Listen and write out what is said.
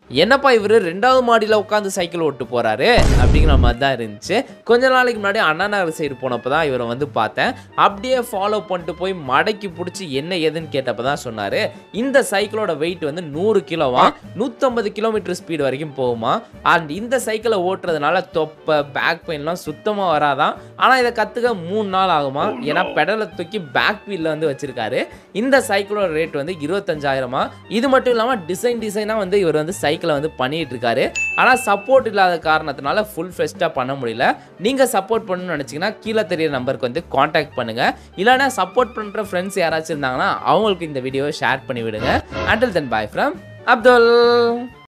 என்னப்பா இவர் ரெண்டாவது மாடியில் உட்காந்து சைக்கிள் ஓட்டு போகிறாரு அப்படிங்கிற மாதிரி தான் இருந்துச்சு கொஞ்ச நாளைக்கு முன்னாடி அண்ணா நகர் சைடு போனப்போ தான் இவரை வந்து பார்த்தேன் அப்படியே ஃபாலோ பண்ணிட்டு போய் மடக்கி பிடிச்சி என்ன ஏதுன்னு கேட்டப்போ தான் சொன்னார் இந்த சைக்கிளோட வெயிட் வந்து நூறு கிலோவா நூற்றம்பது கிலோமீட்டர் ஸ்பீடு வரைக்கும் போகுமா அண்ட் இந்த சைக்கிளை ஓட்டுறதுனால தொப்பை பேக் பெயின்லாம் சுத்தமாக வராதான் ஆனால் இதை கற்றுக்க மூணு நாள் ஆகுமா ஏன்னா பெடலை தூக்கி பேக் வீலில் வந்து வச்சிருக்காரு இந்த சைக்கிளோட ரேட் வந்து இருபத்தஞ்சாயிரமா இது மட்டும் இல்லாமல் டிசைன் டிசைனாக வந்து இவர் வந்து சைக்கிளை வந்து பண்ணிட்டு இருக்காரு ஆனால் சப்போர்ட் இல்லாத காரணத்தினால ஃபுல் ஃபெஸ்ட்டாக பண்ண முடியல நீங்கள் சப்போர்ட் பண்ணணும்னு நினச்சிங்கன்னா கீழே தெரியிற நம்பருக்கு வந்து காண்டாக்ட் பண்ணுங்கள் இல்லைனா சப்போர்ட் பண்ணுற ஃப்ரெண்ட்ஸ் யாராச்சும் இருந்தாங்கன்னா அவங்களுக்கு இந்த வீடியோவை ஷேர் பண்ணி விடுங்க until then bye from Abdul